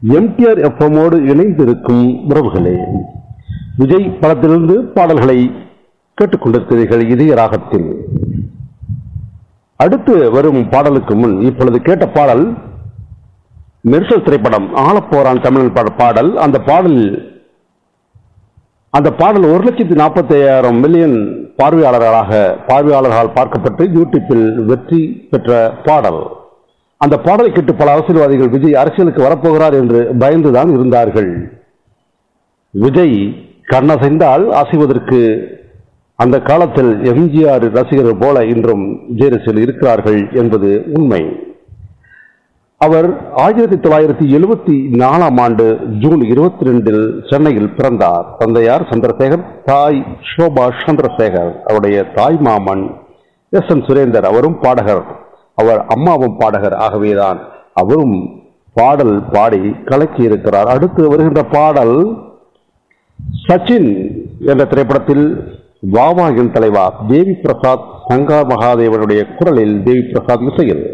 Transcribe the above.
MTR எஃப்எம்மோடு இணைந்திருக்கும் உறவுகளே விஜய் படத்திலிருந்து பாடல்களை கேட்டுக்கொண்டிருக்கிறீர்கள் இதய ராகத்தில் அடுத்து வரும் பாடலுக்கு முன் இப்பொழுது கேட்ட பாடல் மெர்சல் திரைப்படம் ஆளப்போரான் தமிழ் பாட- பாடல் அந்த பாடல் அந்த பாடல் ஒரு லட்சத்தி நாற்பத்தி ஐயாயிரம் மில்லியன் பார்வையாளர்களாக பார்வையாளர்களால் பார்க்கப்பட்டு யூடியூப்பில் வெற்றி பெற்ற பாடல் அந்த பாடலை கேட்டு பல அரசியல்வாதிகள் விஜய் அரசியலுக்கு வரப்போகிறார் என்று பயந்துதான் இருந்தார்கள் விஜய் கண்ணசைந்தால் அசைவதற்கு அந்த காலத்தில் எம்ஜிஆர் ரசிகர்கள் போல இன்றும் விஜய் ரசிகர்கள் இருக்கிறார்கள் என்பது உண்மை அவர் ஆயிரத்தி தொள்ளாயிரத்தி எழுபத்தி நாலாம் ஆண்டு ஜூன் இருபத்தி ரெண்டில் சென்னையில் பிறந்தார் தந்தையார் சந்திரசேகர் தாய் ஷோபா சந்திரசேகர் அவருடைய தாய் மாமன் எஸ் என் சுரேந்தர் அவரும் பாடகர் அவர் அம்மாவும் பாடகர் ஆகவேதான் அவரும் பாடல் பாடி கலக்கி இருக்கிறார் அடுத்து வருகின்ற பாடல் சச்சின் என்ற திரைப்படத்தில் வாவா என் தலைவா தேவி பிரசாத் சங்கா மகாதேவனுடைய குரலில் தேவி பிரசாத் இசையில்